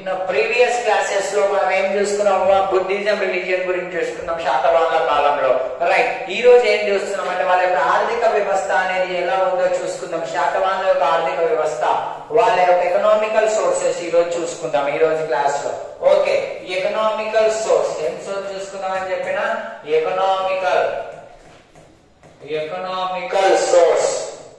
In previous classes లో మనం ఏం చూసుకున్నాము బుద్ధిజం రిలీజియన్ గురించి చూసుకున్నాం శాతవాహనుల కాలంలో రైట్ ఈ రోజు ఏం చూస్తున్నాం అంటే వాళ్ళ యొక్క ఆర్థిక వ్యవస్థ అనేది ఎలా ఉందో చూసుకుందాం శాతవాహనుల యొక్క ఆర్థిక వ్యవస్థ వాళ్ళ యొక్క ఎకనామికల్ సోర్సెస్ ఈ రోజు చూసుకుందాం ఈ రోజు క్లాస్ లో ఓకే ఎకనామికల్ సోర్స్ ఏం సోర్స్ చూసుకుందాం అని చెప్పిన economical economical source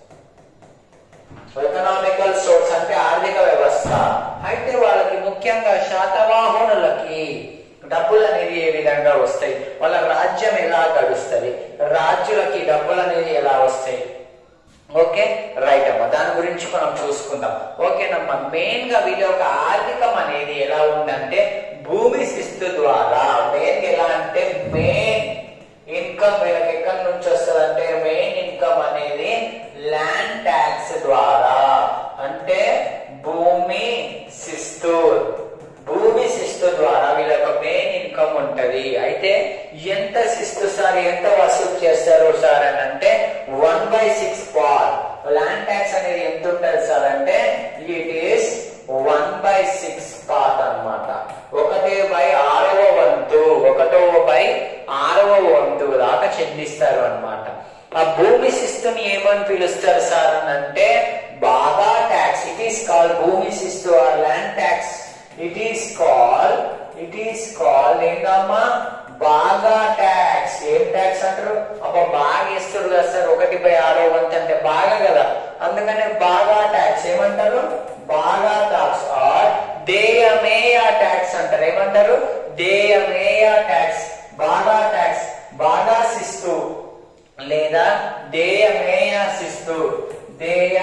economical source అంటే ఆర్థిక వ్యవస్థ అయితే వాళ్ళకి ముఖ్యంగా శాతవాహనులకి డబ్బులు అనేది ఏ విధంగా వస్తాయి వాళ్ళ రాజ్యం ఎలా గడుస్తుంది రాజ్యులకి డబ్బులు అనేది ఎలా వస్తాయి ఓకే రైట్ అమ్మా దాని గురించి మనం చూసుకుందాం ఓకేనమ్మా మెయిన్ గా వీళ్ళ యొక్క ఆర్థికం అనేది ఎలా ఉందంటే భూమి శిస్తు ద్వారా మెయిన్ ఎలా అంటే మెయిన్ ఇన్కమ్ వీళ్ళకి ఎక్కడి నుంచి వస్తుంది అంటే మెయిన్ ఇన్కమ్ అనేది ల్యాండ్ ట్యాక్స్ ద్వారా అంటే భూమి శిస్తు భూమి శిస్తు ద్వారా వీళ్ళ యొక్క మెయిన్ ఇన్కమ్ ఉంటది అయితే ఎంత శిస్తు సార్ ఎంత వసూలు చేస్తారు సార్ అని అంటే one by six part land tax అనేది ఎంత ఉంటుంది సార్ అంటే it is one by six part అన్నమాట ఒకటి బై ఆరవ వంతు ఒకటో బై ఆరవ వంతు దాకా చెల్లిస్తారు అన్నమాట ఆ భూమి శిస్తుని ఏమని పిలుస్తారు సార్ అని అంటే బాగా ట్యాక్స్ ఇట్ ఈస్ కాల్ భూమి శిస్తు or land tax it is call it is call ఏంటమ్మా బాగా ట్యాక్స్ ఏం ట్యాక్స్ అంటారు అబ్బా బాగా ఇస్తారు కదా సార్ ఒకటి బై ఆరో వంతు అంటే బాగా కదా అందుకనే బాగా ట్యాక్స్ ఏమంటారు బాగా ట్యాక్స్ ఆర్ దేయమేయ ట్యాక్స్ అంటారు ఏమంటారు దేయమేయ ట్యాక్స్ బాగా ట్యాక్స్ బాగా శిస్తు లేదా దేయమేయ శిస్తు దేయ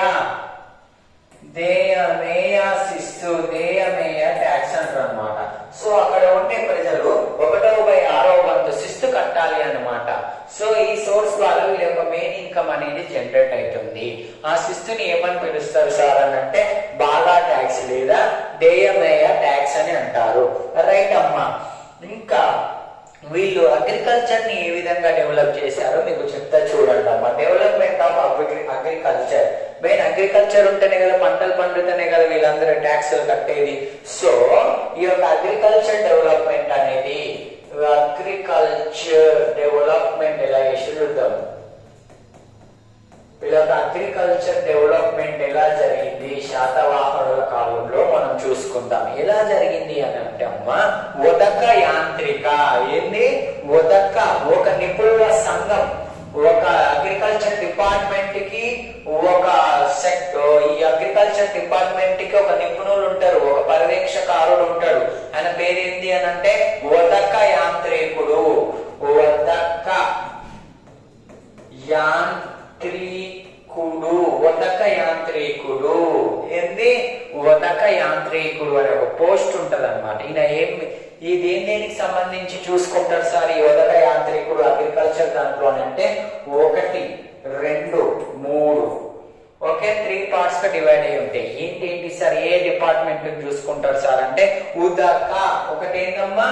దేయమేయ శిస్తు దేయమేయ ట్యాక్స్ అంటారు అనమాట సో అక్కడ ఉండే ప్రజలు ఒకటో బై ఆరో వంతు శిస్తు కట్టాలి అన్నమాట సో ఈ సోర్స్ ద్వారా వీళ్ళ యొక్క మెయిన్ ఇన్కమ్ అనేది జనరేట్ అవుతుంది ఆ శిస్తుని ఏమని పిలుస్తారు సార్ అని అంటే బాగా ట్యాక్స్ లేదా దేయమేయ ట్యాక్స్ అని అంటారు రైట్ అమ్మా ఇంకా వీళ్ళు అగ్రికల్చర్ ని ఏ విధంగా డెవలప్ చేశారో మీకు చెప్తా చూడండి అమ్మా development of agriculture main agriculture ఉంటేనే కదా పంటలు పండుతేనే కదా వీళ్ళందరూ ట్యాక్సులు కట్టేది సో ఈ యొక్క అగ్రికల్చర్ డెవలప్మెంట్ అనేది అగ్రికల్చర్ డెవలప్మెంట్ ఎలా చేసి చూద్దాం వీళ్ళ యొక్క అగ్రికల్చర్ డెవలప్మెంట్ ఎలా జరిగింది శాతవాహనుల కాలంలో మనం చూసుకుందాం ఎలా జరిగింది అని అంటే అమ్మా ఉదక యాంత్రిక ఏంది ఉదక ఒక నిపుణుల సంఘం ఒక అగ్రికల్చర్ డిపార్ట్మెంట్ కి ఒక సెక్ట్ ఈ అగ్రికల్చర్ డిపార్ట్మెంట్ కి ఒక నిపుణులు ఉంటారు ఒక పర్యవేక్షకారుడు ఉంటాడు ఆయన పేరు ఏంటి అని అంటే ఉదక యాంత్రికుడు ఉదక యాంత్రికుడు ఉదక యాంత్రికుడు ఏంది ఉదక యాంత్రికుడు అనే ఒక పోస్ట్ ఉంటది అనమాట ఈయన ఏం ఈ దేని దేనికి సంబంధించి చూసుకుంటారు సార్ ఈ ఉదక యాంత్రికుడు అగ్రికల్చర్ దాంట్లో అంటే ఒకటి రెండు మూడు ఓకే త్రీ పార్ట్స్ గా డివైడ్ అయి ఉంటాయి ఏంటి ఏంటి సార్ ఏ డిపార్ట్మెంట్ చూసుకుంటారు సార్ అంటే ఉదక ఒకటి ఏంటమ్మా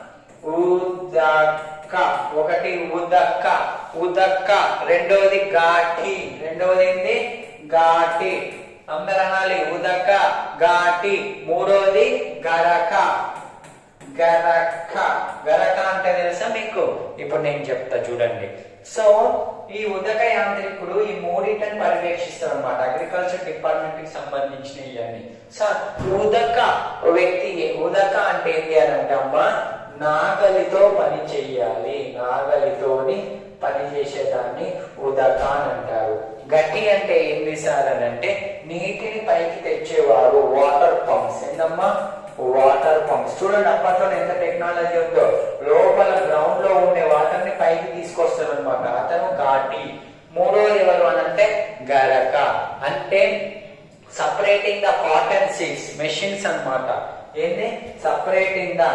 ఉదక ఒకటి ఉదక్క ఉదక్క రెండవది ఘాటి రెండవది ఏంటి ఘాటి అందరు అనాలి ఉదక ఘాటి మూడవది గరక గరక గరక అంటే తెలుసా మీకు ఇప్పుడు నేను చెప్తా చూడండి సో ఈ ఉదక యాంత్రికుడు ఈ మూడింటిని పర్యవేక్షిస్తారు అనమాట అగ్రికల్చర్ డిపార్ట్మెంట్ కి సంబంధించిన ఇవన్నీ సో ఉదక వ్యక్తి ఉదక అంటే ఏంటి అని అంటే అమ్మా నాగలితో పని చెయ్యాలి నాగలితోని పని చేసేదాన్ని ఉదక అని అంటారు గట్టి అంటే ఏంది సార్ అని అంటే నీటిని పైకి తెచ్చేవారు వాటర్ పంప్స్ ఏందమ్మా వాటర్ పంప్స్ చూడండి అప్పట్లో ఎంత టెక్నాలజీ ఉందో లోపల గ్రౌండ్ లో ఉండే వాటర్ ని పైకి తీసుకొస్తారు అనమాట అతను ఘాటి మూడోది ఎవరు అని అంటే గరక అంటే separating the cotton seeds machines అన్నమాట ఏంది separating the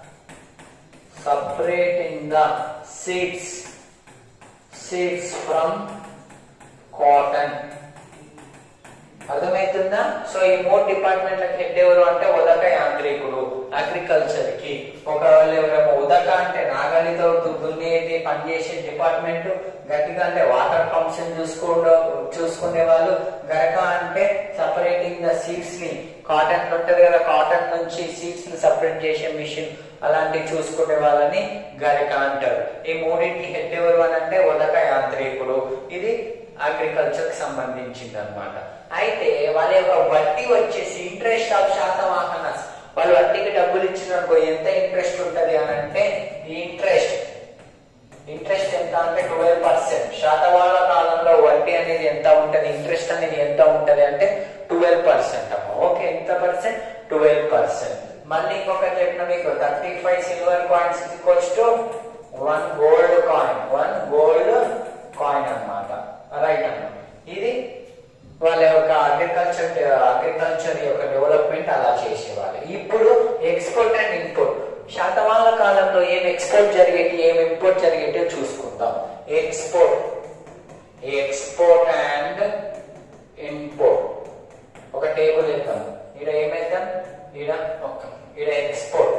separating the seeds seeds from cotton అర్థమవుతుందా సో ఈ మూడు డిపార్ట్మెంట్లకు హెడ్ ఎవరు అంటే ఉదక యాంత్రికుడు అగ్రికల్చర్ కి ఒకవేళ ఎవరేమో ఉదక అంటే నాగలితో దు- దున్నేది పనిచేసే డిపార్ట్మెంట్ గట్టిగా అంటే వాటర్ పంప్స్ చూసుకోవడం చూసుకునే వాళ్ళు గరక అంటే సపరేటింగ్ ద సీడ్స్ ని కాటన్ ఉంటది కదా కాటన్ నుంచి సీడ్స్ ని సపరేట్ చేసే మిషన్ అలాంటివి చూసుకునే వాళ్ళని గరిక అంటారు ఈ మూడింటి హెడ్ ఎవరు అని అంటే ఉదక యాంత్రికులు ఇది అగ్రికల్చర్ కి సంబంధించింది అనమాట అయితే వాళ్ళ యొక్క వడ్డీ వచ్చేసి ఇంట్రెస్ట్ ఆఫ్ శాతవాహన వాళ్ళు వడ్డీకి డబ్బులు ఇచ్చిననుకో ఎంత ఇంట్రెస్ట్ ఉంటది అని అంటే ఈ ఇంట్రెస్ట్ ఇంట్రెస్ట్ ఎంత అంటే ట్వెల్వ్ పర్సెంట్ శాతవాహన కాలంలో వడ్డీ అనేది ఎంత ఉంటది ఇంట్రెస్ట్ అనేది ఎంత ఉంటది అంటే ట్వెల్వ్ పర్సెంట్ అమ్మ ఓకే ఎంత పర్సెంట్ ట్వెల్వ్ పర్సెంట్ మళ్ళీ ఇంకొకటి చెప్పిన మీకు thirty five silver coins equals to one gold coin one gold coin అన్నమాట రైట్ అన్న ఇది వాళ్ళ యొక్క అగ్రికల్చర్ అగ్రికల్చర్ యొక్క డెవలప్మెంట్ అలా చేసేవాళ్ళు ఇప్పుడు ఎక్స్పోర్ట్ అండ్ ఇంపోర్ట్ శాతవాహన కాలంలో ఏం ఎక్స్పోర్ట్ జరిగేటి ఏం ఇంపోర్ట్ జరిగేటి చూసుకుందాం ఎక్స్పోర్ట్ ఎక్స్పోర్ట్ అండ్ ఇంపోర్ట్ ఒక టేబుల్ ఇద్దాం ఈడ ఏమైద్దాం ఈడ ఒక ఈడ ఎక్స్పోర్ట్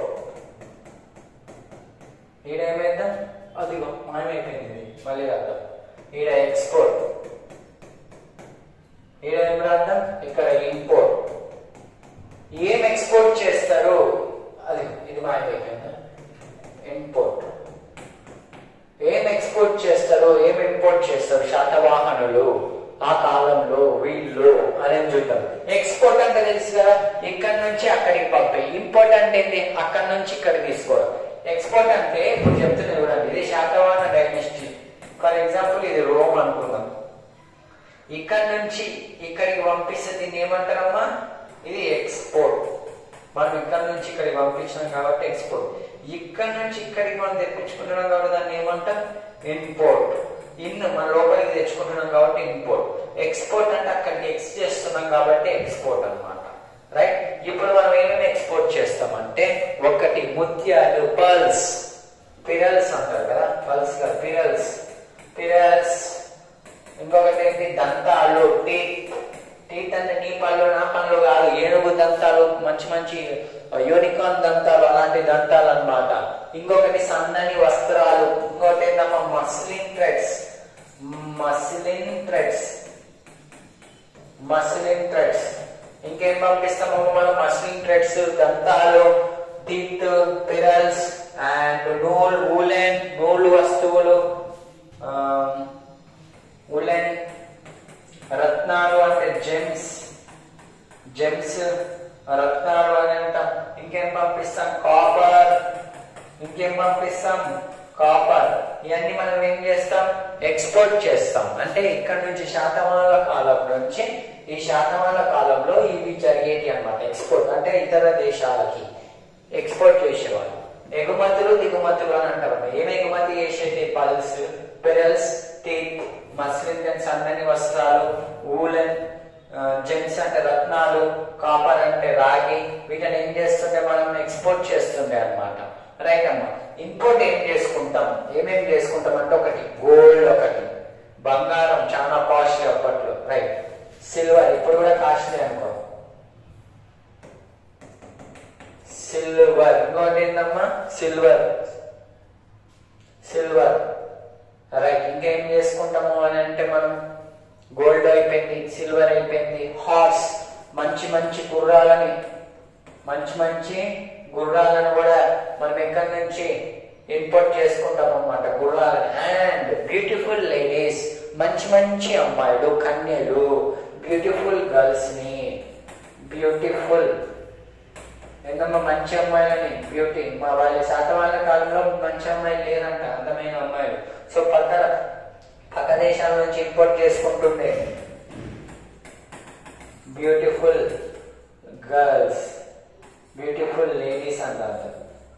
ఈడ ఏమైద్దాం అదిగో మాయమైపోయింది ఇది. మళ్ళీ రాద్దాం ఈడ ఎక్స్పోర్ట్ ఈడ ఏం రాద్దాం ఇక్కడ ఇంపోర్ట్ ఏం ఎక్స్పోర్ట్ చేస్తారు అది ఇది మాయమైపోయిందా ఇంపోర్ట్ ఏం ఎక్స్పోర్ట్ చేస్తారు ఏం ఇంపోర్ట్ చేస్తారు శాతవాహనులు ఆ కాలంలో వీళ్ళు అనేది చూద్దాం ఎక్స్పోర్ట్ అంటే తెలుసు కదా ఇక్కడ నుంచి అక్కడికి పంపాయి ఇంపోర్ట్ అంటే ఏంటి అక్కడ నుంచి ఇక్కడ తీసుకోవడం ఎక్స్పోర్ట్ అంటే ఇప్పుడు చెప్తున్నా చూడండి ఇది శాతవాహన డైనస్టీ ఫర్ ఎగ్జాంపుల్ ఇది రోమ్ అనుకుందాం ఇక్కడ నుంచి ఇక్కడికి పంపిస్తే దీన్ని ఏమంటారమ్మా ఇది ఎక్స్పోర్ట్ మనం ఇక్కడ నుంచి ఇక్కడికి పంపించినాం కాబట్టి ఎక్స్పోర్ట్ ఇక్కడ నుంచి ఇక్కడికి మనం తెప్పించుకుంటున్నాం కాబట్టి దాన్ని ఏమంటాం ఇంపోర్ట్ ఇన్ మన లోపలికి తెచ్చుకుంటున్నాం కాబట్టి ఇంపోర్ట్ ఎక్స్పోర్ట్ అంటే అక్కడికి ఎక్స్ చేస్తున్నాం కాబట్టి ఎక్స్పోర్ట్ అన్నమాట రైట్ ఇప్పుడు మనం ఏమేమి ఎక్స్పోర్ట్ చేస్తామంటే ఒకటి ముత్యాలు పల్స్ పిరల్స్ అంటారు కదా పల్స్ కదా పిరల్స్ పిరల్స్ ఇంకొకటి ఏంటి దంతాలు టీత్ టీత్ అంటే నీ పళ్ళు నా పళ్ళు కాదు ఏనుగు దంతాలు మంచి మంచి యూనికార్న్ దంతాలు అలాంటి దంతాలు అన్నమాట ఇంకొకటి సన్నని వస్త్రాలు ఇంకొకటి ఏంటమ్మా muslin threads muslin threads muslin threads ఇంకేం పంపిస్తాము మనం మస్లిన్ థ్రెడ్స్ దంతాలు టీత్ పిరల్స్ అండ్ నూల్ ఊలెన్ నూలు వస్తువులు ఉలెన్ రత్నాలు అంటే జెమ్స్ జెమ్స్ రత్నాలు అని అంటాం ఇంకేం పంపిస్తాం కాపర్ ఇంకేం పంపిస్తాం కాపర్ ఇవన్నీ మనం ఏం చేస్తాం ఎక్స్పోర్ట్ చేస్తాం అంటే ఇక్కడ నుంచి శాతమాల కాలం నుంచి ఈ శాతమాల కాలంలో ఇవి జరిగేటి అన్నమాట ఎక్స్పోర్ట్ అంటే ఇతర దేశాలకి ఎక్స్పోర్ట్ చేసేవాళ్ళు ఎగుమతులు దిగుమతులు అని అంటారు ఏం ఎగుమతి చేసేది పల్స్ పెరల్స్ టీత్ మస్లిన్ అండ్ సన్నని వస్త్రాలు ఊలెన్ జెమ్స్ అంటే రత్నాలు కాపర్ అంటే రాగి వీటిని ఏం చేస్తుంటే మనం ఎక్స్పోర్ట్ చేస్తుండే అన్నమాట రైట్ అమ్మా ఇంపోర్ట్ ఏం చేసుకుంటాం ఏమేం చేసుకుంటాం అంటే ఒకటి గోల్డ్ ఒకటి బంగారం చాలా కాస్ట్లీ అప్పట్లో రైట్ సిల్వర్ ఇప్పుడు కూడా కాస్ట్లీ అనుకో సిల్వర్ ఇంకోటి ఏంటమ్మా సిల్వర్ సిల్వర్ రైట్ ఇంకేం చేసుకుంటాము అని అంటే మనం గోల్డ్ అయిపోయింది సిల్వర్ అయిపోయింది హార్స్ మంచి మంచి గుర్రాలని మంచి మంచి గుర్రాలను కూడా మనం ఎక్కడి నుంచి ఇంపోర్ట్ చేసుకుంటాం అన్నమాట గుర్రాలని అండ్ బ్యూటిఫుల్ లేడీస్ మంచి మంచి అమ్మాయిలు కన్యలు బ్యూటిఫుల్ గర్ల్స్ ని బ్యూటిఫుల్ ఏంటమ్మా మంచి అమ్మాయిలని బ్యూటీ మా వాళ్ళ శాతవాళ్ళ కాలంలో మంచి అమ్మాయిలు లేరంట అందమైన అమ్మాయిలు సో పక్క పక్క దేశాల నుంచి ఇంపోర్ట్ చేసుకుంటుండే బ్యూటిఫుల్ గర్ల్స్ బ్యూటిఫుల్ లేడీస్ అంటారు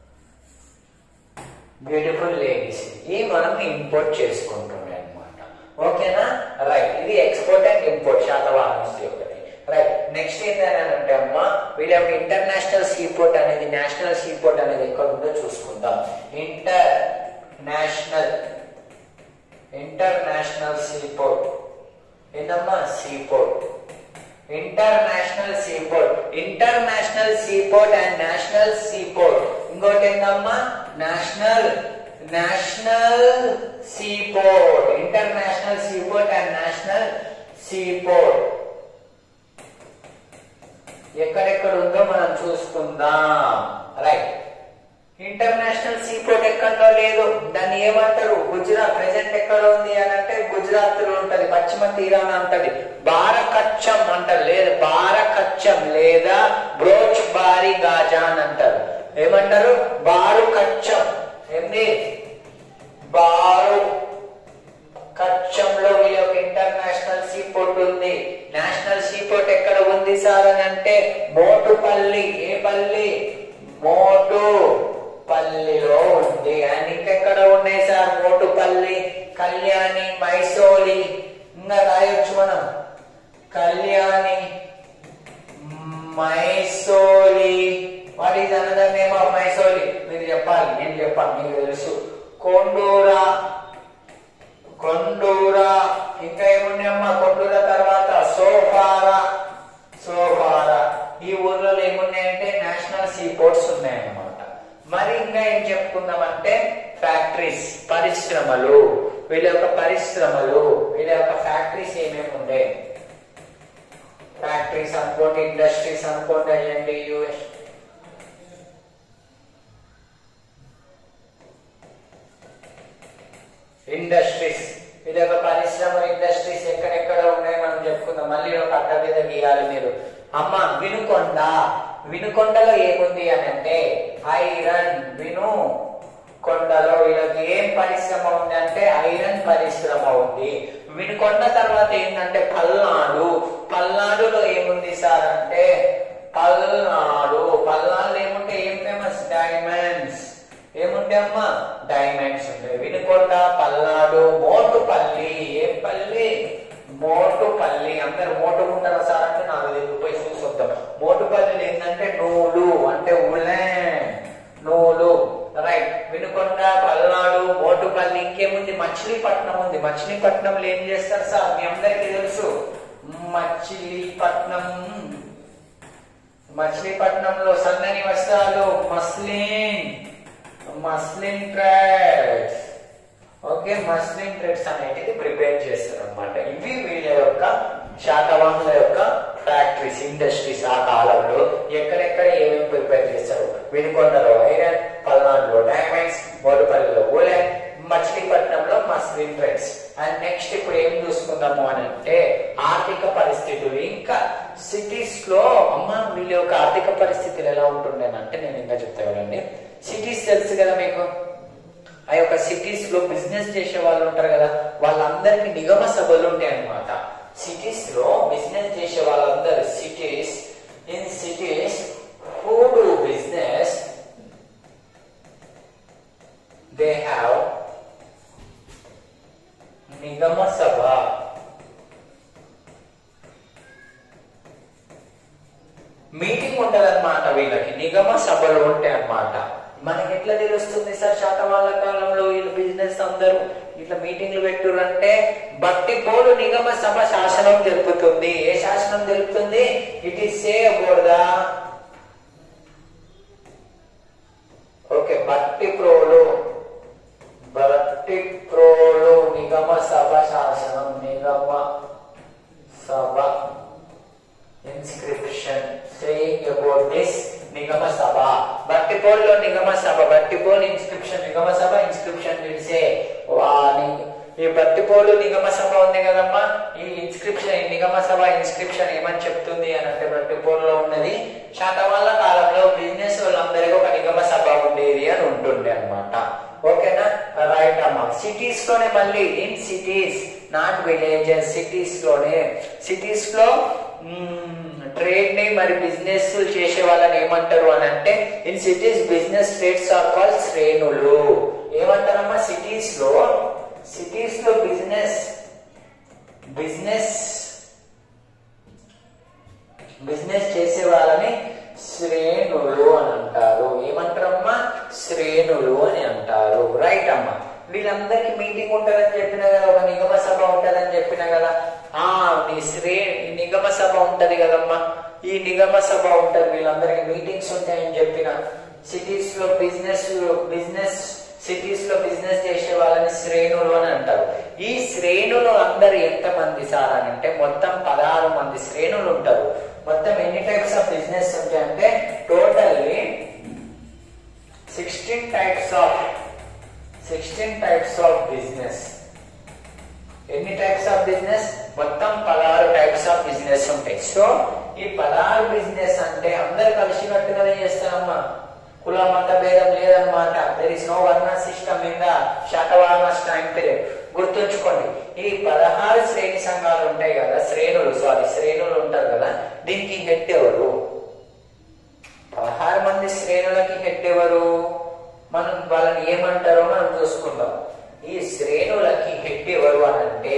బ్యూటిఫుల్ లేడీస్ ఇది మనం ఇంపోర్ట్ చేసుకుంటుండే అనమాట ఓకేనా రైట్ ఇది ఎక్స్పోర్ట్ అండ్ ఇంపోర్ట్ శాతవాహనస్తి ఒకటి రైట్ నెక్స్ట్ ఏంటని అంటే అమ్మా వీళ్ళ యొక్క ఇంటర్నేషనల్ సీపోర్ట్ అనేది నేషనల్ సీపోర్ట్ అనేది ఎక్కడ ఉందో చూసుకుందాం ఇంటర్ నేషనల్ ఇంటర్నేషనల్ సీపోర్ట్ ఏందమ్మా seaport international seaport international seaport and national seaport ఇంకోటి ఏందమ్మా national national seaport international seaport and national seaport ఎక్కడెక్కడ ఉందో మనం చూసుకుందాం రైట్ ఇంటర్నేషనల్ సీపోర్ట్ ఎక్కడో లేదు దాన్ని ఏమంటారు గుజరాత్ ప్రెసెంట్ ఎక్కడ ఉంది అని అంటే గుజరాత్ లో ఉంటది పశ్చిమ తీరాన అంటది బారకచ్చం అంటారు లేదు బారకచ్చం లేదా బ్రోచ్ బారి గాజా అని అంటారు ఏమంటారు బారు కచ్చం ఏంది బారు కచ్చంలో వీళ్ళ యొక్క ఇంటర్నేషనల్ సీపోర్ట్ ఉంది నేషనల్ సీపోర్ట్ ఎక్కడ ఉంది సార్ అని అంటే మోటుపల్లి ఏ పల్లి మోటు పల్లిలో ఉంది అండ్ ఇంకెక్కడ ఉన్నాయి సార్ మోటుపల్లి కళ్యాణి మైసోలి ఇంకా రాయొచ్చు మనం Kalyani Maisoli what is another name of Maisoli మీరు చెప్పాలి నేను చెప్పాలి మీకు తెలుసు కొండూరా కొండూరా ఇంకా ఏమున్నాయమ్మా కొండూరా తర్వాత సోఫారా సోఫారా ఈ ఊర్లలో ఏమున్నాయంటే నేషనల్ సీ పోర్ట్స్ ఉన్నాయన్నమాట మరి ఇంకా ఏం చెప్పుకుందామంటే ఫ్యాక్టరీస్ పరిశ్రమలు వీళ్ళ యొక్క పరిశ్రమలు వీళ్ళ యొక్క ఫ్యాక్టరీస్ ఏమేమి ఉండే ఫ్యాక్టరీస్ అనుకోండి ఇండస్ట్రీస్ అనుకోండి అయ్యండి యూఎస్ ఇండస్ట్రీస్ ఇది ఒక పరిశ్రమ ఇండస్ట్రీస్ ఎక్కడెక్కడ ఉన్నాయి మనం చెప్పుకుందాం మళ్ళీ ఒక అడ్డ మీద గీయాలి మీరు అమ్మ వినుకొండ వినుకొండలో ఏముంది అని అంటే ఐరన్ విను కొండలో వీళ్ళకి ఏం పరిశ్రమ ఉంది అంటే ఐరన్ పరిశ్రమ ఉంది వినుకొండ తర్వాత ఏంటంటే పల్నాడు పల్నాడులో ఏముంది సార్ అంటే పల్నాడు పల్నాడులో ఏముంటే ఏం ఫేమస్ డైమండ్స్ ఏముంటాయి అమ్మా డైమండ్స్ ఉంటాయి వినుకొండ పల్నాడు మోటుపల్లి ఏం పల్లి మోటుపల్లి అందరు మోటుకుంటారా సార్ అంటే నాకు తెలియదు పోయి చూసొద్దాం మోటుపల్లి ఏంటంటే నూలు అంటే ఉలెన్ నూలు రైట్ వినుకొండ పల్నాడు మోటుపల్లి ఇంకేముంది మచిలీపట్నం ఉంది మచిలీపట్నంలో ఏం చేస్తారు సార్ మీ అందరికీ తెలుసు మచిలీపట్నం మచిలీపట్నంలో సన్నని వస్త్రాలు muslin muslin threads okay muslin threads అనేటిది ప్రిపేర్ చేస్తారు అనమాట ఇవి వీళ్ళ యొక్క శాతవాహనుల యొక్క ఫ్యాక్టరీస్ ఇండస్ట్రీస్ ఆ కాలంలో ఎక్కడెక్కడ ఏమేమి ప్రిపేర్ చేస్తారు వినుకొండలో ఐరన్ పల్నాడులో డైమండ్స్ మోడుపల్లిలో ఊలెన్ మచిలీపట్నంలో మస్లిన్ థ్రెడ్స్ అండ్ నెక్స్ట్ ఇప్పుడు ఏం చూసుకుందాము అని అంటే ఆర్థిక పరిస్థితులు ఇంకా సిటీస్ లో అమ్మ వీళ్ళ యొక్క ఆర్థిక పరిస్థితులు ఎలా ఉంటుండేనంటే నేను ఇంకా చెప్తా కదండి సిటీస్ తెలుసు కదా మీకు ఆ యొక్క సిటీస్ లో బిజినెస్ చేసే వాళ్ళు ఉంటారు కదా వాళ్ళందరికీ నిగమ సభలు ఉంటాయి అన్నమాట సిటీస్ లో బిజినెస్ చేసే వాళ్ళందరూ cities in cities who do business they have Nigama Sabha meeting ఉంటది అనమాట వీళ్ళకి నిగమ సభలు ఉంటాయి అన్నమాట మనకి ఎట్లా తెలుస్తుంది సార్ శాతవాళ్ళ కాలంలో వీళ్ళు బిజినెస్ అందరూ ఇట్లా మీటింగ్లు పెట్టురంటే బట్టి పోలు నిగమ సభ శాసనం తెలుపుతుంది ఏ శాసనం తెలుపుతుంది it is say about the okay Bhattiprolu Bhattiprolu Nigama Sabha శాసనం Nigama Sabha inscription saying about this Nigama Sabha బట్టిపోల్లో నిగమ సభ బట్టిపోల్ ఇన్స్క్రిప్షన్ నిగమ సభ ఇన్స్క్రిప్షన్ విడిసే ఈ బట్టిపోలు నిగమ సభ ఉంది కదమ్మా ఈ ఇన్స్క్రిప్షన్ ఈ నిగమ సభ ఇన్స్క్రిప్షన్ ఏమని చెప్తుంది అని అంటే బట్టిపోల్లో ఉన్నది శాతవాళ్ళ కాలంలో బిజినెస్ వాళ్ళందరికీ ఒక నిగమ సభ ఉండేది అని ఉంటుండే అన్నమాట ఓకేనా రైట్ అమ్మా సిటీస్ లోనే మళ్ళీ in cities not villages cities లోనే సిటీస్ లో ట్రేడ్ ని మరి బిజినెస్ చేసే వాళ్ళని ఏమంటారు అని అంటే in cities business trades are call శ్రేణులు ఏమంటారమ్మా సిటీస్ లో సిటీస్ లో బిజినెస్ బిజినెస్ బిజినెస్ చేసే వాళ్ళని శ్రేణులు అని అంటారు ఏమంటారమ్మా శ్రేణులు అని అంటారు రైట్ అమ్మా వీళ్ళందరికీ మీటింగ్ ఉంటుందని చెప్పిన కదా ఒక నిగమ సభ ఉంటుందని చెప్పిన కదా ఆ నీ శ్రే ఈ నిగమ సభ ఉంటది కదమ్మా ఈ నిగమ సభ ఉంటది వీళ్ళందరికీ మీటింగ్స్ ఉంటాయని చెప్పిన సిటీస్ లో బిజినెస్ బిజినెస్ సిటీస్ లో బిజినెస్ చేసే వాళ్ళని శ్రేణులు అని అంటారు ఈ శ్రేణులు అందరు ఎంత మంది సార్ అని అంటే మొత్తం పదహారు మంది శ్రేణులు ఉంటారు మొత్తం ఎన్ని టైప్స్ ఆఫ్ బిజినెస్ ఉంటాయంటే totally sixteen types of sixteen types of business ఎన్ని టైప్స్ ఆఫ్ బిజినెస్ మొత్తం పదహారు టైప్స్ ఆఫ్ బిజినెస్ ఉంటాయి సో ఈ పదహారు బిజినెస్ అంటే అందరు కలిసికట్టుగానే చేస్తారమ్మా కుల మత భేదం లేదన్నమాట there is no varna system in the Satavahana time period గుర్తుంచుకోండి ఈ పదహారు శ్రేణి సంఘాలు ఉంటాయి కదా శ్రేణులు సారీ శ్రేణులు ఉంటారు కదా దీనికి హెడ్ ఎవరు పదహారు మంది శ్రేణులకి హెడ్ ఎవరు మనం వాళ్ళని ఏమంటారో మనం చూసుకుందాం ఈ శ్రేణులకి హెడ్ ఎవరు అని అంటే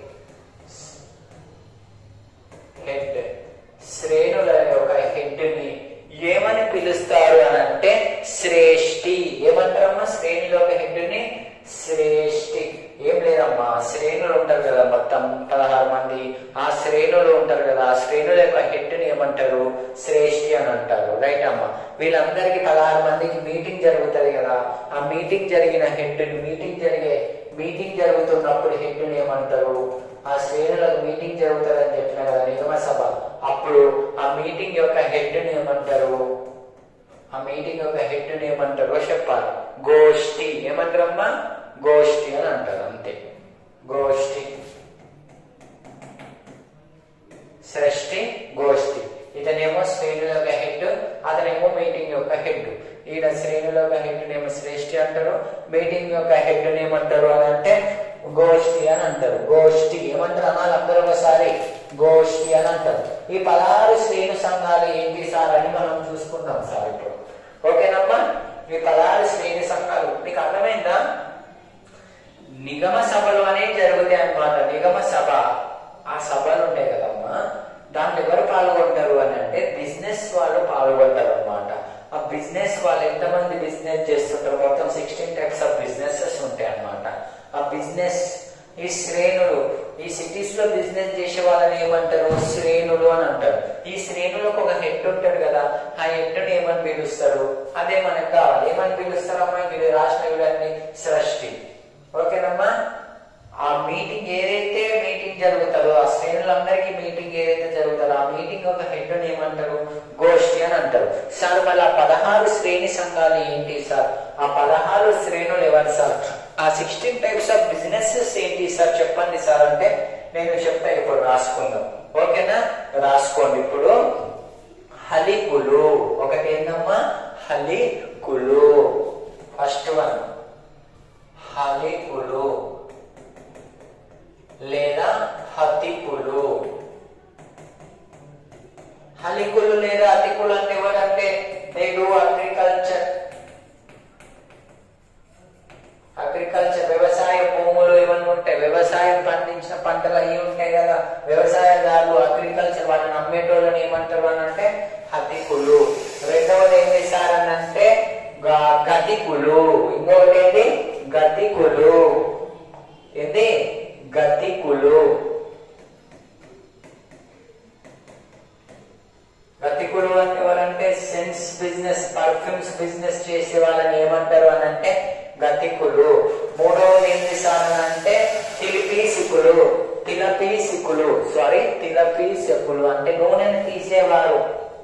హెడ్ శ్రేణుల యొక్క హెడ్ ని ఏమని పిలుస్తారు అని అంటే శ్రేష్ఠి ఏమంటారమ్మా శ్రేణుల యొక్క హెడ్ ని శ్రేష్ఠి ఏం లేదమ్మా శ్రేణులు ఉంటారు కదా మొత్తం పదహారు మంది ఆ శ్రేణులు ఉంటారు కదా ఆ శ్రేణుల యొక్క హెడ్ ని ఏమంటారు శ్రేష్ఠి అని అంటారు రైట్ అమ్మా వీళ్ళందరికీ పదహారు మందికి మీటింగ్ జరుగుతుంది కదా ఆ మీటింగ్ జరిగిన హెడ్ మీటింగ్ జరిగే మీటింగ్ జరుగుతున్నప్పుడు హెడ్ ని ఏమంటారు ఆ శ్రేణులకు మీటింగ్ జరుగుతుంది అని చెప్పిన కదా నిగమ సభ అప్పుడు ఆ మీటింగ్ యొక్క హెడ్ ని ఏమంటారు ఆ మీటింగ్ యొక్క హెడ్ ని ఏమంటారో చెప్పాలి గోష్ఠి ఏమంటారమ్మా గోష్ఠి అని అంటారు అంతే గోష్ఠి సృష్టి గోష్ఠి ఇతనేమో శ్రేణుల యొక్క హెడ్ అతనేమో మీటింగ్ యొక్క హెడ్ ఈయన శ్రేణుల యొక్క హెడ్ నేమో శ్రేష్ఠి అంటారు మీటింగ్ యొక్క హెడ్ ఏమంటారు అని అంటే గోష్ఠి అని అంటారు గోష్ఠి ఏమంటారు అనాలి అందరూ ఒకసారి గోష్ఠి అని అంటారు ఈ పదహారు శ్రేణు సంఘాలు ఏంటి సార్ అని మనం చూసుకుందాం సార్ ఇప్పుడు ఓకేనమ్మా ఈ పదహారు శ్రేణి సంఘాలు మీకు అర్థమైందా నిగమ సభలు అనేవి జరుగుతాయి అన్నమాట నిగమ సభ ఆ సభలు ఉంటాయి కదమ్మా దాంట్లో ఎవరు పాల్గొంటారు అని అంటే బిజినెస్ వాళ్ళు పాల్గొంటారు అనమాట ఆ బిజినెస్ వాళ్ళు ఎంతమంది బిజినెస్ చేస్తుంటారు మొత్తం సిక్స్టీన్ టైప్స్ ఆఫ్ బిజినెసెస్ ఉంటాయి అన్నమాట ఆ బిజినెస్ ఈ శ్రేణులు ఈ సిటీస్ లో బిజినెస్ చేసే వాళ్ళని ఏమంటారు శ్రేణులు అని అంటారు ఈ శ్రేణులకు ఒక హెడ్ ఉంటాడు కదా ఆ హెడ్ ని ఏమని పిలుస్తారు అదే మనకు కావాలి ఏమని పిలుస్తారు అమ్మా వీళ్ళు రాసిన వీళ్ళని సృష్టి ఓకేనమ్మా ఆ మీటింగ్ ఏదైతే మీటింగ్ జరుగుతుందో ఆ శ్రేణులందరికీ మీటింగ్ ఏదైతే జరుగుతుందో ఆ మీటింగ్ ఒక హెడ్ ఏమంటారు గోష్ఠి అని అంటారు సార్ మళ్ళీ ఆ పదహారు శ్రేణి సంఘాలు ఏంటి సార్ ఆ పదహారు శ్రేణులు ఎవరు సార్ ఆ సిక్స్టీన్ టైప్స్ ఆఫ్ బిజినెసెస్ ఏంటి సార్ చెప్పండి సార్ అంటే నేను చెప్తా ఇప్పుడు రాసుకుందాం ఓకేనా రాసుకోండి ఇప్పుడు హలికులు ఒకటి ఏందమ్మా హలికులు ఫస్ట్ వన్ హలికులు లేదా హతికులు హలికులు లేదా అతికులు అంటే ఎవరంటే దే డూ అగ్రికల్చర్ అగ్రికల్చర్ వ్యవసాయ భూములు ఇవన్నీ ఉంటాయి వ్యవసాయం పండించిన పంటలు అవి ఉంటాయి కదా వ్యవసాయదారులు అగ్రికల్చర్ వాళ్ళని అమ్మేటోళ్ళని ఏమంటారు అని అంటే హతికులు రెండవది ఏం చేశారని అంటే గ- గతికులు ఇంకొకటి ఏంటి గతికులు ఏంటి గతికులు గతికులు అంటే ఎవరంటే సెన్స్ బిజినెస్ పర్ఫ్యూమ్స్ బిజినెస్ చేసే వాళ్ళని ఏమంటారు అని అంటే గతికులు మూడవది ఏం చేశారు అని అంటే తిలిపీసికులు తిలపీసికులు సారీ తిలపీసికులు అంటే నూనెను తీసేవారు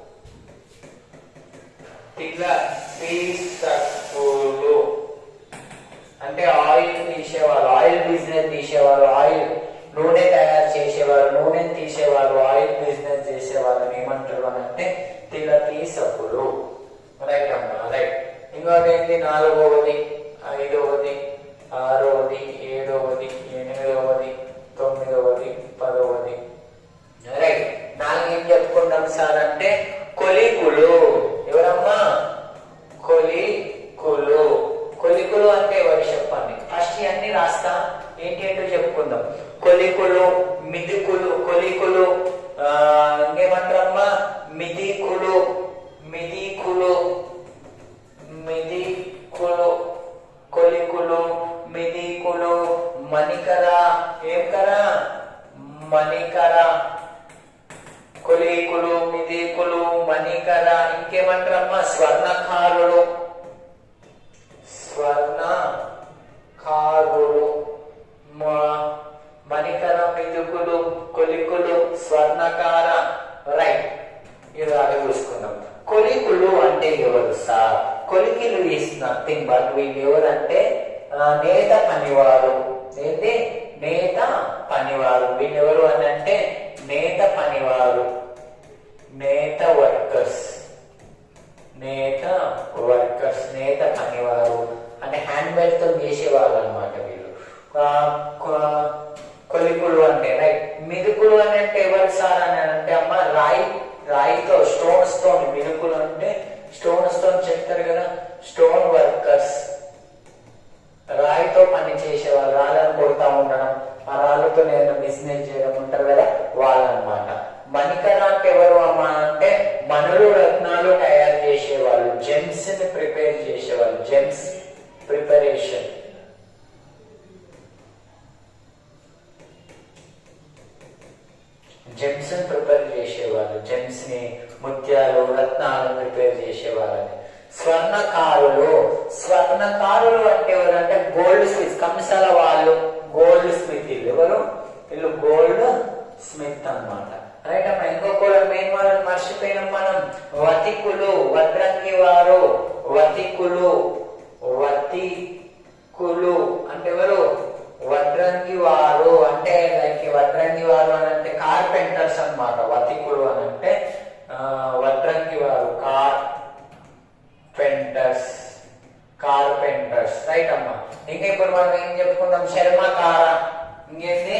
తిలపీసకులు అంటే ఆయిల్ తీసేవారు ఆయిల్ బిజినెస్ తీసేవారు ఆయిల్ నూనె తయారు చేసేవారు నూనె తీసేవారు ఆయిల్ బిజినెస్ చేసేవారు ఏమంటారు అని అంటే తిలపి సబ్బులు రైట్ అమ్మా రైట్ ఇంకోటి ఏంటి నాలుగవది ఐదవది ఆరవది ఏడవది ఎనిమిదవది తొమ్మిదవది పదవది రైట్ నాలుగు ఏం చెప్పుకుంటాం సార్ అంటే కొలికులు ఎవరమ్మా కొలికులు కొలికులు అంటే ఎవరు చెప్పండి ఫస్ట్ ఇవన్నీ రాస్తా ఏంటి ఏంటో చెప్పుకుందాం కొలికులు మిదికులు కొలికులు ఆ, ఇంకేమంటారమ్మా మిదికులు మిదికులు మిదికులు కొలికులు మిదికులు మణికర ఏం కరా మణికర కొలీకులు మిదికులు మణికర ఇంకేమంటారమ్మా స్వర్ణకారులు స్వర్ణ కారులు మ- మణికర మిదుకులు కొలికులు స్వర్ణకార రైట్ వర్కిల్ ఈస్ నథింగ్ బట్ వీళ్ళు ఎవరంటే ఆ, నేత పనివారు ఏంటి నేత పనివారు వీళ్ళు ఎవరు అని అంటే నేత పనివారు నేత వర్కర్స్ నేత వర్కర్స్ నేత పనివారు అంటే హ్యాండ్ మేడ్ తో చేసేవాళ్ళు అనమాట వీళ్ళు ఆ, కొ- కొలికులు అంటే రైట్ మిదుకులు అని అంటే ఎవరు సార్ అని అంటే అమ్మ రాయి రాయితో స్టోన్స్ తో మిదుకులు అంటే స్టోన్స్ తో చెప్తారు కదా స్టోన్ వర్కర్స్ రాయితో పని చేసేవాళ్ళు రాళ్ళను కొడతా ఉండడం ఆ రాళ్ళతో నేను బిజినెస్ చేయడం ఉంటారు కదా వాళ్ళనమాట మణికర అంటే ఎవరు అమ్మా అంటే మనులు రత్నాలు తయారు చేసేవాళ్ళు జెమ్స్ ని ప్రిపేర్ చేసేవాళ్ళు జెమ్స్ ప్రిపరేషన్ జెమ్స్ ని ప్రిపేర్ చేసేవాళ్ళు జెమ్స్ ని ముత్యాలు రత్నాలు ప్రిపేర్ చేసేవాళ్ళని స్వర్ణకారులు స్వర్ణకారులు అంటే ఎవరంటే గోల్డ్ స్మిత్ కంసాల వాళ్ళు గోల్డ్ స్మిత్ వీళ్ళు ఎవరు వీళ్ళు గోల్డ్ స్మిత్ అన్నమాట రైట్ అమ్మా ఇంకొకరు మెయిన్ వాళ్ళని మర్చిపోయినాం మనం వతికులు వడ్రంగి వారు వతికులు వతికులు అంటే ఎవరు వడ్రంగి వారు అంటే లైక్ వడ్రంగి వారు అని అంటే కార్పెంటర్స్ అన్నమాట వతికులు అని అంటే ఆ, వడ్రంగి వారు కార్ పెంటర్స్ కార్పెంటర్స్ రైట్ అమ్మా ఇంకా ఇప్పుడు మనం ఏం చెప్పుకుందాం చర్మకార ఇంకేంది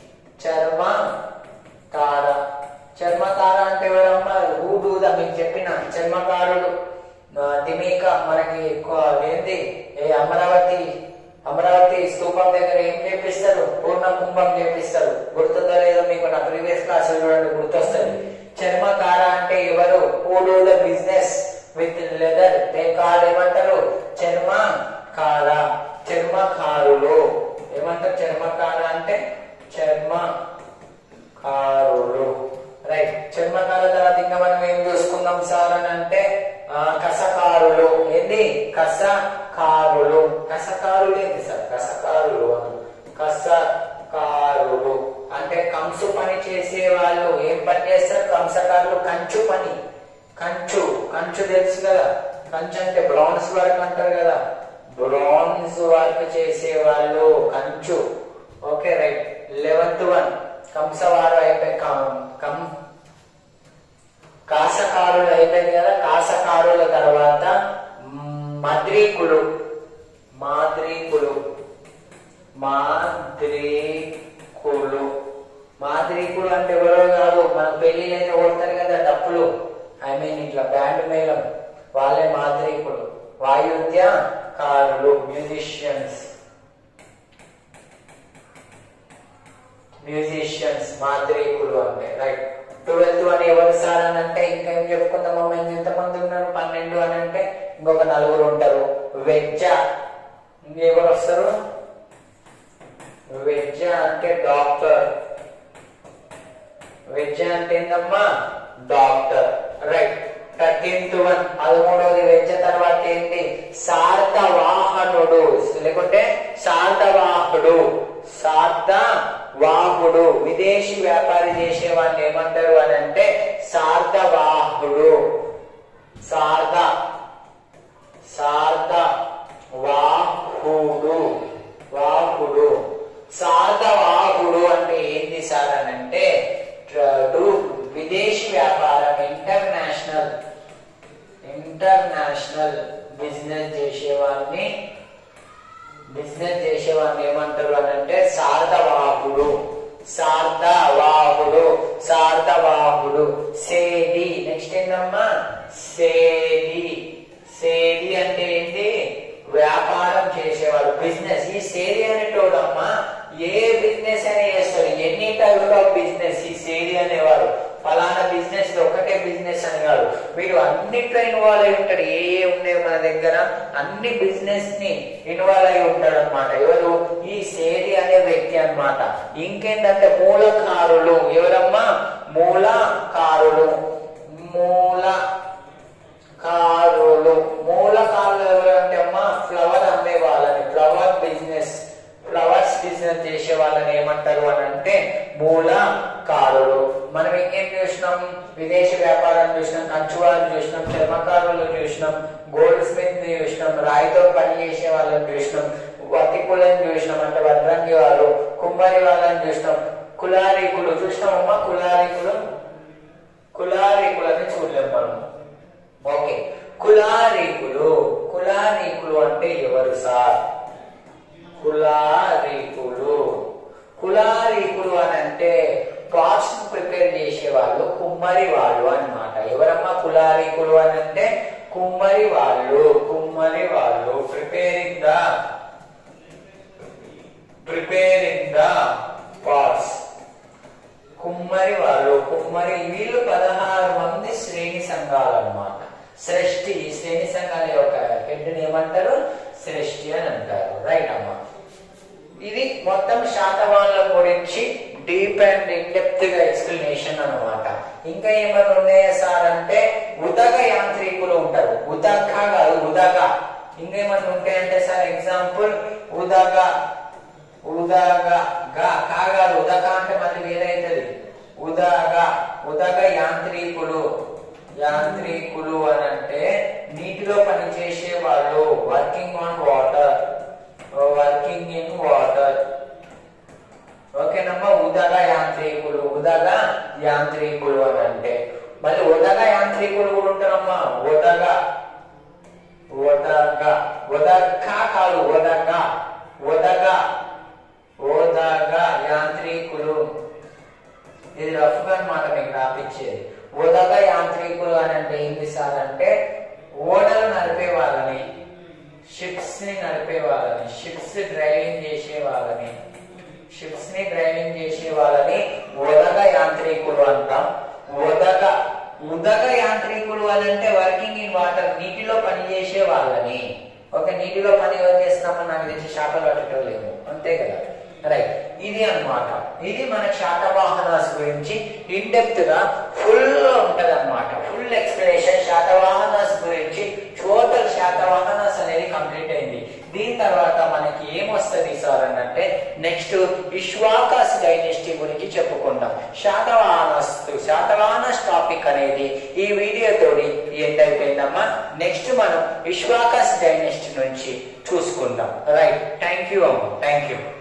చర్మకార చర్మకార అంటే ఎవరమ్మా ఊడూద మీకు చెప్పిన చర్మకారుడు ఆ, దిమీక మనకి ఎక్కువ ఏంది ఏ అమరావతి అమరావతి స్తూపం దగ్గర ఏం చేపిస్తారు పూర్ణ కుంభం చేపిస్తారు గుర్తుందో లేదో మీకు నా ప్రీవియస్ క్లాస్ చూడండి గుర్తొస్తుంది చర్మకార అంటే ఎవరు who do the business with leather they call ఏమంటారు చర్మకార చర్మకారులు ఏమంటారు చర్మకార అంటే చర్మ కారులు రైట్ చర్మకాల తర్వాత ఇంకా మనం ఏం చూసుకుందాం సార్ అని అంటే ఆ, కసకారులు ఏంది కసకారులు కసకారులు ఏంది సార్ కసకారులు అని కసకారులు అంటే కంసు పని చేసే వాళ్ళు ఏం పని చేస్తారు కంసకారులు కంచు పని కంచు కంచు తెలుసు కదా కంచు అంటే బ్రౌన్స్ వర్క్ అంటారు కదా బ్రాన్స్ వర్క్ చేసే వాళ్ళు కంచు ఓకే రైట్ లెవెన్త్ వన్ కంసవారు అయిపోయి కం- కం కాసకారులు అయిపోయింది కదా కాసకారుల తర్వాత మ్, మద్రీకులు మాద్రీకులు మాద్రీకులు మాద్రీకులు అంటే ఎవరో కాదు మన పెళ్లిళ్ళైతే కొడతారు కదా డప్పులు ఐ మీన్ ఇట్లా బ్యాండ్ మేళం వాళ్ళే మాద్రీకులు వాయుద్య కారులు మ్యూజిషియన్స్ మ్యూజిషియన్స్ మాద్రీకులు అంటే రైట్ ట్వెల్త్ అని ఎవరు సార్ అని అంటే ఇంకా ఏం చెప్పుకుందాం అమ్మ ఎంతమంది ఉన్నారు పన్నెండు అని అంటే ఇంకొక నలుగురు ఉంటారు వెజ్జ ఇంకెవరు వస్తారు వెజ్జ అంటే డాక్టర్ వెజ్జ అంటే ఏందమ్మా డాక్టర్ రైట్ థర్టీన్త్ వన్ పదమూడవది వెజ్జ తర్వాత ఏంటి సార్థవాహనుడు లేకుంటే సార్థవాహుడు సార్థ వాహుడు విదేశీ వ్యాపారి చేసే వాడిని ఏమంటారు అని అంటే సార్థవాహుడు సార్థ సార్థ వాహుడు వాహుడు సార్థవాహుడు అంటే ఏంటి సార్ అని అంటే టు విదేశీ వ్యాపారం ఇంటర్నేషనల్ ఇంటర్నేషనల్ బిజినెస్ చేసేవాడిని బిజినెస్ చేసేవాడిని ఏమంటారు అని అంటే సార్థవాహుడు సార్థవాహుడు సార్థవాహుడు సేది నెక్స్ట్ ఏంటమ్మా సేది సేది అంటే ఏంటి వ్యాపారం చేసేవాడు బిజినెస్ ఈ సేది అనేటోడమ్మా ఏ బిజినెస్ అయినా చేస్తాడు ఎన్ని టైప్ ఆఫ్ బిజినెస్ ఈ సేది అనేవాడు ఫలానా బిజినెస్ ఒకటే బిజినెస్ అని కాదు వీడు అన్నిట్లో ఇన్వాల్వ్ అయి ఉంటాడు ఏ ఏ ఉన్నాయో మన దగ్గర అన్ని బిజినెస్ ని ఇన్వాల్వ్ అయి ఉంటాడు అనమాట ఎవరు ఈ సేది అనే వ్యక్తి అన్నమాట ఇంకేంటంటే మూలకారులు ఎవరమ్మా మూలకారులు మూల కారులు మూలకారులు ఎవరంటే అమ్మా ఫ్లవర్ అమ్మే వాళ్ళని ఫ్లవర్ బిజినెస్ ఫ్లవర్స్ బిజినెస్ చేసే వాళ్ళని ఏమంటారు అని అంటే మూలకారులు మనం ఇంకేం చూసినాం విదేశీ వ్యాపారం చూసినాం కంచువాళ్ళు చూసినాం చర్మకారులు చూసినాం గోల్డ్ గోల్డ్ స్మిత్ ని చూసినాం రాయితో పని చేసే వాళ్ళని చూసినాం వతికులను చూసినాం అంటే వడ్రంగి వాళ్ళు కుమ్మరి వాళ్ళని చూసినాం కులారీకులు చూసినామమ్మా కులారీకులు కులారీకులని చూడలేం మనం ఓకే కులారీకులు కులారీకులు అంటే ఎవరు సార్ కులారీకులు కులారీకులు అని అంటే పాట్స్ ప్రిపేర్ చేసే వాళ్ళు కుమ్మరి వాళ్ళు అన్నమాట ఎవరమ్మా కులారీకులు అని అంటే కుమ్మరి వాళ్ళు కుమ్మరి వాళ్ళు preparing the preparing the pots కుమ్మరి వాళ్ళు కుమ్మరి వీళ్ళు పదహారు మంది శ్రేణి సంఘాలు అన్నమాట శ్రేష్ఠి ఈ శ్రేణి సంఘాల యొక్క హెడ్ని ఏమంటారు శ్రేష్ఠి అని అంటారు రైట్ అమ్మా ఇది మొత్తం శాతవాళ్ళ గురించి డీప్ అండ్ ఇన్డెప్త్ గా ఎక్స్ప్లెనేషన్ అన్నమాట ఇంకా ఏమైనా ఉన్నాయా సార్ అంటే ఉదగ యాంత్రికులు ఉంటారు ఉదగ కాదు ఉదగ ఇంకేమన్నా ఉంటాయంటే సార్ ఎగ్జాంపుల్ ఉదగ ఉదగ గా కాగాదు ఉదగ అంటే మళ్ళీ వేరే అవుతుంది ఉదగ ఉదగ యాంత్రికులు యాంత్రికులు అని అంటే నీటిలో పనిచేసే వాళ్ళు working on water working in water ఓకేనమ్మా ఉదగ యాంత్రికులు ఉదగ యాంత్రికులు అని అంటే మళ్ళీ ఉదగ యాంత్రికులు కూడా ఉంటారమ్మా ఉదగ ఉదగ ఉదగ కాదు ఉదగ ఉదగ ఉదగ యాంత్రికులు ఇది రఫ్ గా అన్నమాట మీకు రాపిచ్చేది ఉదగ యాంత్రికులు అని అంటే ఏంటి సార్ అంటే ఓడలు నడిపే వాళ్ళని షిప్స్ ని నడిపే వాళ్ళని షిప్స్ డ్రైవింగ్ చేసే వాళ్ళని షిప్స్ ని డ్రైవింగ్ చేసే వాళ్ళని ఉదగ యాంత్రికులు అంటాం ఉదగ ఉదగ యాంత్రికులు అని అంటే వర్కింగ్ ఇన్ వాటర్ నీటిలో పని చేసే వాళ్ళని ఒక నీటిలో పని ఎవరు చేస్తున్నామో నాకు తెలిసి చేపలు పట్టడం లేము అంతే కదా రైట్ ఇది అన్నమాట ఇది మన శాతవాహనాస్ గురించి ఇన్ డెప్త్ గా ఫుల్ ఉంటది అనమాట ఫుల్ ఎక్స్ప్లెనేషన్ శాతవాహనాస్ గురించి టోటల్ శాతవాహనాస్ అనేది కంప్లీట్ అయింది దీని తర్వాత మనకి ఏమొస్తుంది సార్ అని అంటే నెక్స్ట్ విశ్వాకాస్ డైనెస్టీ గురించి చెప్పుకుందాం శాతవాహనస్ శాతవాహనస్ టాపిక్ అనేది ఈ వీడియో తోటి ఎండ్ అయిపోయిందమ్మా నెక్స్ట్ మనం విశ్వాకాస్ డైనెస్టీ నుంచి చూసుకుందాం రైట్ థ్యాంక్ యూ అమ్మా థ్యాంక్ యూ